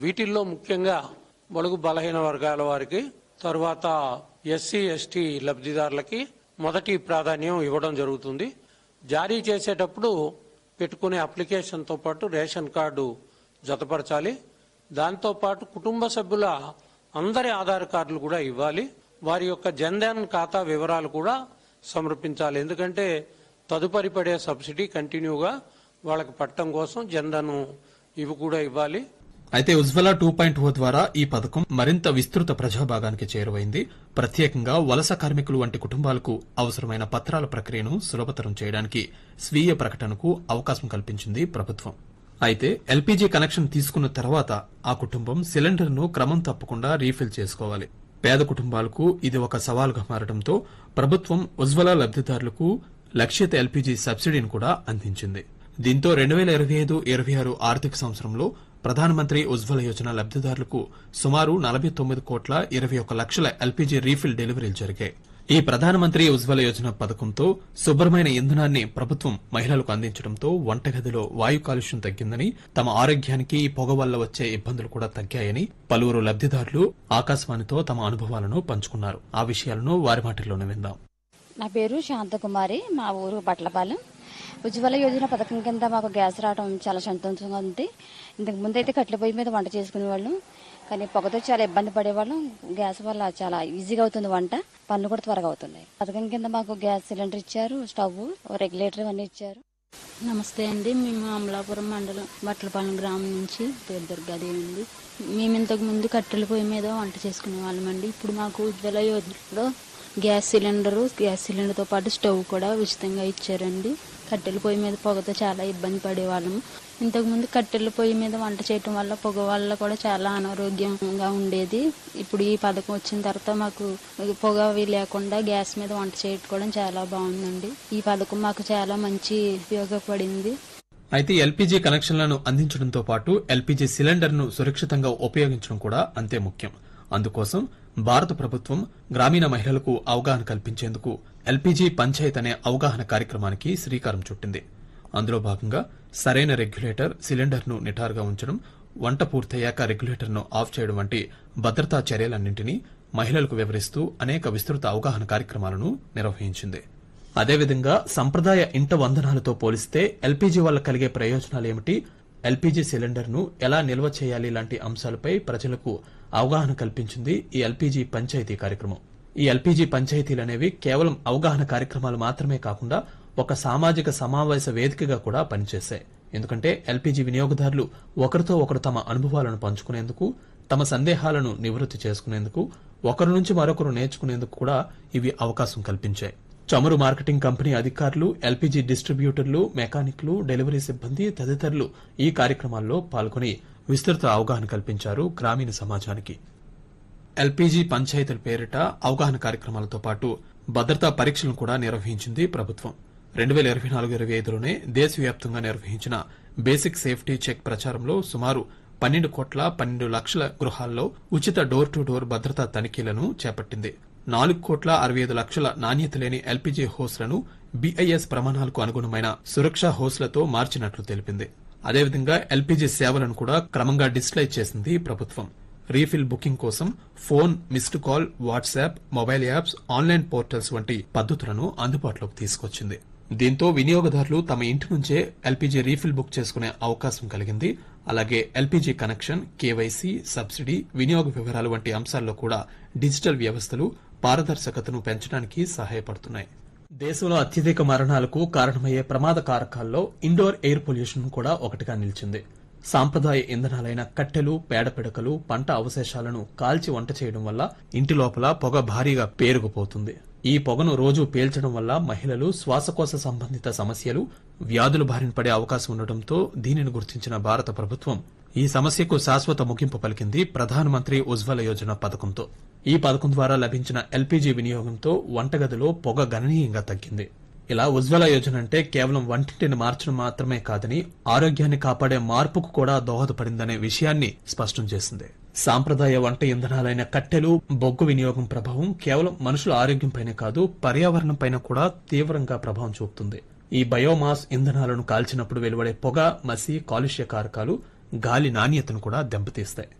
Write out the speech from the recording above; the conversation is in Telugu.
వీటిల్లో ముఖ్యంగా బడుగు బలహీన వర్గాల వారికి తర్వాత ఎస్సీ ఎస్టీ లబ్ధిదారులకి మొదటి ప్రాధాన్యం ఇవ్వడం జరుగుతుంది జారీ చేసేటప్పుడు పెట్టుకునే అప్లికేషన్తో పాటు రేషన్ కార్డు జతపరచాలి దాంతోపాటు కుటుంబ సభ్యుల అందరి ఆధార్ కార్డులు కూడా ఇవ్వాలి వారి యొక్క జన్ధన్ ఖాతా వివరాలు కూడా సమర్పించాలి ఎందుకంటే తదుపరి పడే సబ్సిడీ కంటిన్యూగా వాళ్ళకి పట్టడం కోసం జన్ధన్ ఇవి కూడా ఇవ్వాలి అయితే ఉజ్వల టూ పాయింట్ ఓ ద్వారా ఈ పథకం మరింత విస్తృత ప్రజాభాగానికి చేరువైంది ప్రత్యేకంగా వలస కార్మికులు వంటి కుటుంబాలకు అవసరమైన పత్రాల ప్రక్రియను సులభతరం చేయడానికి స్వీయ ప్రకటనకు అవకాశం కల్పించింది ప్రభుత్వం అయితే ఎల్పీజీ కనెక్షన్ తీసుకున్న తర్వాత ఆ కుటుంబం సిలిండర్ను క్రమం తప్పకుండా రీఫిల్ చేసుకోవాలి పేద కుటుంబాలకు ఇది ఒక సవాలుగా మారడంతో ప్రభుత్వం ఉజ్వల లబ్దిదారులకు లక్ష్యత ఎల్పీజీ సబ్సిడీని కూడా అందించింది దీంతో రెండు వేల ఇరవై ఐదు ఇరవై ఆరు ఆర్థిక సంవత్సరంలో ప్రధానమంత్రి ఉజ్వల యోజన లబ్దిదారులకు సుమారు నలభై తొమ్మిది కోట్ల ఇరవై ఒక లక్షల ఎల్పీజీ రీఫిల్ డెలివరీలు జరిగాయి ఈ ప్రధానమంత్రి ఉజ్వల యోజన పథకంతో శుభ్రమైన ఇంధనాన్ని ప్రభుత్వం మహిళలకు అందించడంతో వంటగదిలో వాయు కాలుష్యం తగ్గిందని తమ ఆరోగ్యానికి ఈ పొగ వల్ల వచ్చే ఇబ్బందులు కూడా తగ్గాయని పలువురు లబ్దిదారులు ఆకాశవాణితో తమ అనుభవాలను పంచుకున్నారు ఆ విషయాలను వారి మాటల్లోనే విందాం నా పేరు శాంతకుమారి మా ఊరు బట్లపాలెం ఉజ్వల యోజన పథకం కింద మాకు గ్యాస్ రావడం చాలా సంతోషంగా ఉంది ఇంతకు ముందు అయితే కట్టెల పొయ్యి మీద వంట చేసుకునేవాళ్ళం కానీ పొగతో చాలా ఇబ్బంది పడేవాళ్ళం గ్యాస్ వల్ల చాలా ఈజీగా అవుతుంది వంట పనులు కూడా త్వరగా అవుతున్నాయి పథకం కింద మాకు గ్యాస్ సిలిండర్ ఇచ్చారు స్టవ్ రెగ్యులేటర్ అన్నీ ఇచ్చారు నమస్తే అండి మేము అమలాపురం మండలం బట్టలపాలెం గ్రామం నుంచి పేరు దుర్గాదేవి అండి మేము ఇంతకు ముందు కట్టెల పొయ్యి మీద వంట చేసుకునే వాళ్ళమండి ఇప్పుడు మాకు ఉజ్వల యోజనలో గ్యాస్ సిలిండరు గ్యాస్ సిలిండర్తో పాటు స్టవ్ కూడా ఉచితంగా ఇచ్చారండి కట్టెల పొయ్యి మీద పొగతో చాలా ఇబ్బంది పడేవాళ్ళము ఇంతకుముందు కట్టెల పొయ్యి మీద వంట చేయటం వల్ల పొగ వల్ల కూడా చాలా అనారోగ్యంగా ఉండేది ఇప్పుడు ఈ పథకం వచ్చిన తర్వాత మాకు పొగ అవి లేకుండా గ్యాస్ మీద వంట చేయడం చాలా బాగుందండి ఈ పథకం మాకు చాలా మంచి ఉపయోగపడింది అయితే ఎల్పీజీ కనెక్షన్లను అందించడంతో పాటు ఎల్పీజీ సిలిండర్ను సురక్షితంగా ఉపయోగించడం కూడా అంతే ముఖ్యం అందుకోసం భారత ప్రభుత్వం గ్రామీణ మహిళలకు అవగాహన కల్పించేందుకు ఎల్పీజీ పంచాయత్ అనే అవగాహన కార్యక్రమానికి శ్రీకారం చుట్టింది అందులో భాగంగా సరైన రెగ్యులేటర్ సిలిండర్ను నిటారుగా ఉంచడం వంట పూర్తయ్యాక రెగ్యులేటర్ను ఆఫ్ చేయడం వంటి భద్రతా చర్యలన్నింటినీ మహిళలకు వివరిస్తూ అనేక విస్తృత అవగాహన కార్యక్రమాలను నిర్వహించింది అదేవిధంగా సంప్రదాయ ఇంట వందనాలతో పోలిస్తే ఎల్పీజీ వల్ల కలిగే ప్రయోజనాలేమిటి ఎల్పీజీ సిలిండర్ను ఎలా నిల్వ చేయాలి లాంటి అంశాలపై ప్రజలకు అవగాహన కల్పించింది ఈ ఎల్పీజీ పంచాయతీ కార్యక్రమం ఈ ఎల్పీజీ పంచాయతీలు అనేవి కేవలం అవగాహన కార్యక్రమాలు మాత్రమే కాకుండా ఒక సామాజిక సమావేశ వేదికగా కూడా పనిచేశాయి ఎందుకంటే ఎల్పీజీ వినియోగదారులు ఒకరితో ఒకరు తమ అనుభవాలను పంచుకునేందుకు తమ సందేహాలను నివృత్తి చేసుకునేందుకు ఒకరి నుంచి మరొకరు నేర్చుకునేందుకు కూడా ఇవి అవకాశం కల్పించాయి చమురు మార్కెటింగ్ కంపెనీ అధికారులు ఎల్పీజీ డిస్ట్రిబ్యూటర్లు మెకానిక్లు డెలివరీ సిబ్బంది తదితరులు ఈ కార్యక్రమాల్లో పాల్గొని విస్తృత అవగాహన కల్పించారు గ్రామీణ సమాజానికి ఎల్పీజీ పంచాయతీల పేరిట అవగాహన కార్యక్రమాలతో పాటు భద్రతా పరీక్షలను కూడా నిర్వహించింది ప్రభుత్వం రెండు వేల ఇరవై నాలుగు ఇరవై ఐదులోనే దేశవ్యాప్తంగా నిర్వహించిన బేసిక్ సేఫ్టీ చెక్ ప్రచారంలో సుమారు పన్నెండు కోట్ల పన్నెండు లక్షల గృహాల్లో ఉచిత డోర్ టు డోర్ భద్రతా తనిఖీలను చేపట్టింది నాలుగు కోట్ల అరవై ఐదు లక్షల నాణ్యత లేని ఎల్పీజీ హోస్లను బీఐఎస్ ప్రమాణాలకు అనుగుణమైన సురక్షా హోస్లతో మార్చినట్లు తెలిపింది అదేవిధంగా ఎల్పీజీ సేవలను కూడా క్రమంగా డిజిటలైజ్ చేసింది ప్రభుత్వం రీఫిల్ బుకింగ్ కోసం phone missed call WhatsApp mobile apps online portals వంటి పద్ధతులను అందుబాటులోకి తీసుకొచ్చింది దీంతో వినియోగదారులు తమ ఇంటి నుంచే ఎల్పీజీ రీఫిల్ బుక్ చేసుకునే అవకాశం కలిగింది అలాగే ఎల్పీజీ కనెక్షన్ కేవైసీ సబ్సిడీ వినియోగ వివరాలు వంటి అంశాల్లో కూడా డిజిటల్ వ్యవస్థలు పారదర్శకతను పెంచడానికి సహాయపడుతున్నాయి దేశంలో అత్యధిక మరణాలకు కారణమయ్యే ప్రమాద కారకాల్లో ఇండోర్ ఎయిర్ పొల్యూషన్ కూడా ఒకటిగా నిలిచింది సాంప్రదాయ ఇంధనాలైన కట్టెలు పేడపిడకలు పంట అవశేషాలను కాల్చి వంట చేయడం వల్ల ఇంటి లోపల పొగ భారీగా పేరుకుపోతుంది ఈ పొగను రోజు పీల్చడం వల్ల మహిళలు శ్వాసకోశ సంబంధిత సమస్యలు వ్యాధుల బారిన పడే అవకాశం ఉండటంతో దీనిని గుర్తించిన భారత ప్రభుత్వం ఈ సమస్యకు శాశ్వత ముగింపు పలికింది ప్రధానమంత్రి ఉజ్వల యోజన పథకంతో ఈ పథకం ద్వారా లభించిన ఎల్పీజీ వినియోగంతో వంటగదిలో పొగ గణనీయంగా తగ్గింది ఇలా ఉజ్వల యోజన అంటే కేవలం వంటింటిని మార్చడం మాత్రమే కాదని ఆరోగ్యాన్ని కాపాడే మార్పుకు కూడా దోహదపడిందనే విషయాన్ని స్పష్టం చేసింది సాంప్రదాయ వంట ఇంధనాలైన కట్టెలు బొగ్గు వినియోగం ప్రభావం కేవలం మనుషుల ఆరోగ్యంపైనే కాదు పర్యావరణంపైన కూడా తీవ్రంగా ప్రభావం చూపుతుంది ఈ బయోమాస్ ఇంధనాలను కాల్చినప్పుడు వెలువడే పొగ మసి కాలుష్య కారకాలు గాలి నాణ్యతను కూడా దెబ్బతీస్తాయి